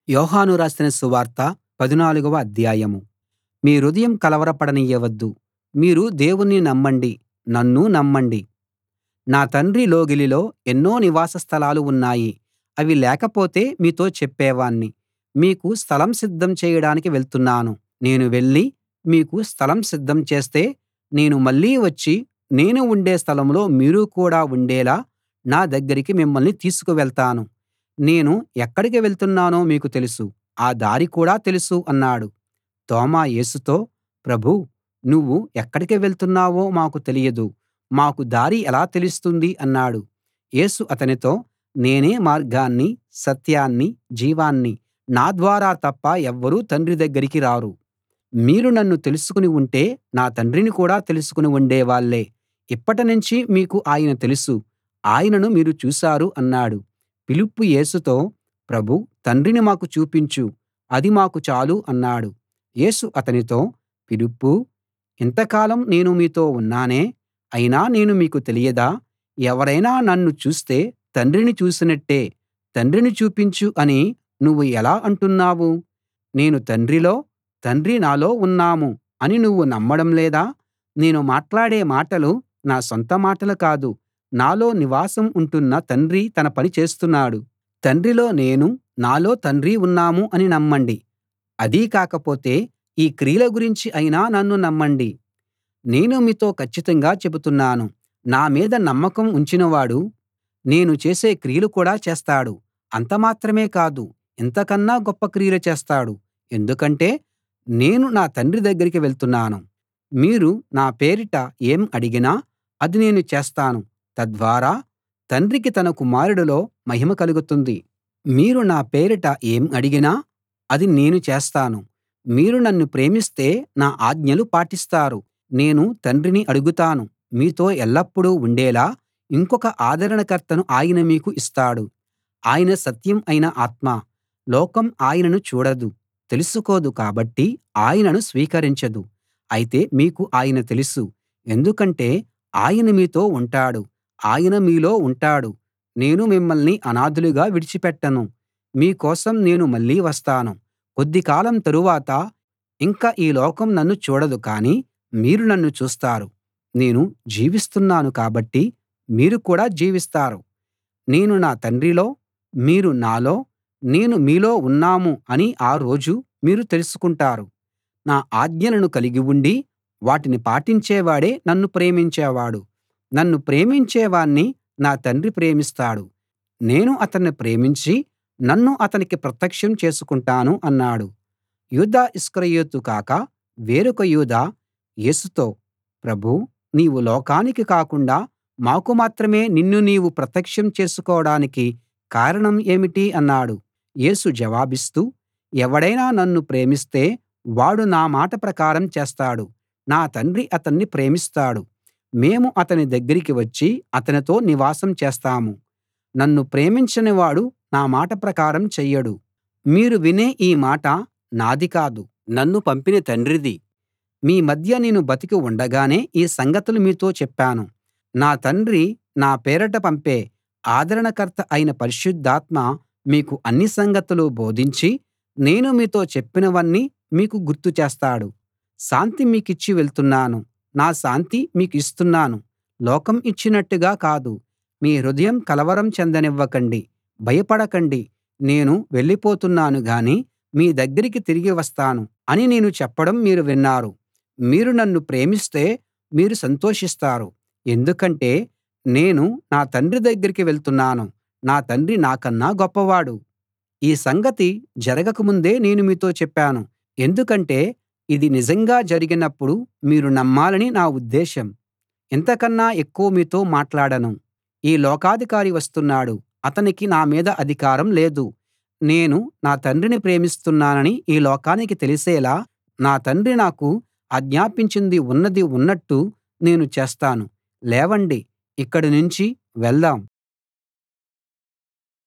యోహాను రాసిన సువార్త పదునాలుగవ అధ్యాయం మీ హృదయం కలవరపడనియ్యవద్దు మీరు దేవుణ్ణి నమ్మండి నన్నూ నమ్మండి నా తండ్రి లోగిలిలో ఎన్నో నివాస స్థలాలు ఉన్నాయి అవి లేకపోతే మీతో చెప్పేవాణ్ణి మీకు స్థలం సిద్ధం చేయడానికి వెళ్తున్నాను నేను వెళ్ళి మీకు స్థలం సిద్ధం చేస్తే నేను మళ్ళీ వచ్చి నేను ఉండే స్థలంలో మీరు కూడా ఉండేలా నా దగ్గరికి మిమ్మల్ని తీసుకు వెళ్తాను నేను ఎక్కడికి వెళ్తున్నానో మీకు తెలుసు ఆ దారి కూడా తెలుసు అన్నాడు తోమా యేసుతో ప్రభూ నువ్వు ఎక్కడికి వెళ్తున్నావో మాకు తెలియదు మాకు దారి ఎలా తెలుస్తుంది అన్నాడు యేసు అతనితో నేనే మార్గాన్నీ సత్యాన్నీ జీవాన్నీ నా ద్వారా తప్ప ఎవ్వరూ తండ్రి దగ్గరికి రారు మీరు నన్ను తెలుసుకుని ఉంటే నా తండ్రిని కూడా తెలుసుకుని ఉండేవాళ్ళే ఇప్పటినుంచి మీకు ఆయన తెలుసు ఆయనను మీరు చూశారు అన్నాడు ఫిలిప్పు యేసుతో ప్రభూ తండ్రిని మాకు చూపించు అది మాకు చాలు అన్నాడు యేసు అతనితో ఫిలిప్పూ ఇంతకాలం నేను మీతో ఉన్నానే అయినా నేను మీకు తెలియదా ఎవరైనా నన్ను చూస్తే తండ్రిని చూసినట్టే తండ్రిని చూపించు అని నువ్వు ఎలా అంటున్నావు నేను తండ్రిలో తండ్రి నాలో ఉన్నాం అని నువ్వు నమ్మడం లేదా నేను మాట్లాడే మాటలు నా సొంత మాటలు కాదు నాలో నివాసం ఉంటున్న తండ్రి తన పని చేస్తున్నాడు తండ్రిలో నేను నాలో తండ్రి ఉన్నాం అని నమ్మండి అదీ కాకపోతే ఈ క్రియల గురించి అయినా నన్ను నమ్మండి నేను మీతో కచ్చితంగా చెబుతున్నాను నా మీద నమ్మకం ఉంచినవాడు నేను చేసే క్రియలు కూడా చేస్తాడు అంత మాత్రమే కాదు ఇంతకన్నా గొప్ప క్రియలు చేస్తాడు ఎందుకంటే నేను నా తండ్రి దగ్గరికి వెళ్తున్నాను మీరు నా పేరిట ఏం అడిగినా అది నేను చేస్తాను తద్వారా తండ్రికి తన కుమారుడిలో మహిమ కలుగుతుంది మీరు నా పేరిట ఏం అడిగినా అది నేను చేస్తాను మీరు నన్ను ప్రేమిస్తే నా ఆజ్ఞలు పాటిస్తారు నేను తండ్రిని అడుగుతాను మీతో ఎల్లప్పుడూ ఉండేలా ఇంకొక ఆదరణకర్తను ఆయన మీకు ఇస్తాడు ఆయన సత్యం అయిన ఆత్మ లోకం ఆయనను చూడదు తెలుసుకోదు కాబట్టి ఆయనను స్వీకరించదు అయితే మీకు ఆయన తెలుసు ఎందుకంటే ఆయన మీతో ఉంటాడు ఆయన మీలో ఉంటాడు నేను మిమ్మల్ని అనాథలుగా విడిచిపెట్టను మీ కోసం నేను మళ్ళీ వస్తాను కొద్దికాలం తరువాత ఇంక ఈ లోకం నన్ను చూడదు కానీ మీరు నన్ను చూస్తారు నేను జీవిస్తున్నాను కాబట్టి మీరు కూడా జీవిస్తారు నేను నా తండ్రిలో మీరు నాలో నేను మీలో ఉన్నాం అని ఆ రోజు మీరు తెలుసుకుంటారు నా ఆజ్ఞలను కలిగి ఉండి వాటిని పాటించేవాడే నన్ను ప్రేమించేవాడు నన్ను ప్రేమించేవాణ్ణి నా తండ్రి ప్రేమిస్తాడు నేను అతన్ని ప్రేమించి నన్ను అతనికి ప్రత్యక్షం చేసుకుంటాను అన్నాడు యూదా ఇస్కరియోతు కాక వేరొక యూదా యేసుతో ప్రభూ నీవు లోకానికి కాకుండా మాకు మాత్రమే నిన్ను నీవు ప్రత్యక్షం చేసుకోడానికి కారణం ఏమిటి అన్నాడు యేసు జవాబిస్తూ ఎవడైనా నన్ను ప్రేమిస్తే వాడు నా మాట ప్రకారం చేస్తాడు నా తండ్రి అతన్ని ప్రేమిస్తాడు మేము అతని దగ్గరికి వచ్చి అతనితో నివాసం చేస్తాం నన్ను ప్రేమించని వాడు నా మాట ప్రకారం చెయ్యడు మీరు వినే ఈ మాట నాది కాదు నన్ను పంపిన తండ్రిది మీ మధ్య నేను బతికి ఉండగానే ఈ సంగతులు మీతో చెప్పాను నా తండ్రి నా పేరట పంపే ఆదరణకర్త అయిన పరిశుద్ధాత్మ మీకు అన్ని సంగతులు బోధించి నేను మీతో చెప్పినవన్నీ మీకు గుర్తు చేస్తాడు శాంతి మీకిచ్చి వెళ్తున్నాను నా శాంతి మీకిస్తున్నాను లోకం ఇచ్చినట్టుగా కాదు మీ హృదయం కలవరం చెందనివ్వకండి భయపడకండి నేను వెళ్ళిపోతున్నాను గాని మీ దగ్గరికి తిరిగి వస్తాను అని నేను చెప్పడం మీరు విన్నారు మీరు నన్ను ప్రేమిస్తే మీరు సంతోషిస్తారు ఎందుకంటే నేను నా తండ్రి దగ్గరికి వెళ్తున్నాను నా తండ్రి నాకన్నా గొప్పవాడు ఈ సంగతి జరగక ముందే నేను మీతో చెప్పాను ఎందుకంటే ఇది నిజంగా జరిగినప్పుడు మీరు నమ్మాలని నా ఉద్దేశం ఇంతకన్నా ఎక్కువ మీతో మాట్లాడను ఈ లోకాధికారి వస్తున్నాడు అతనికి నా మీద అధికారం లేదు నేను నా తండ్రిని ప్రేమిస్తున్నానని ఈ లోకానికి తెలిసేలా నా తండ్రి నాకు ఆజ్ఞాపించింది ఉన్నది ఉన్నట్టు నేను చేస్తాను లేవండి ఇక్కడి నుంచి వెళ్దాం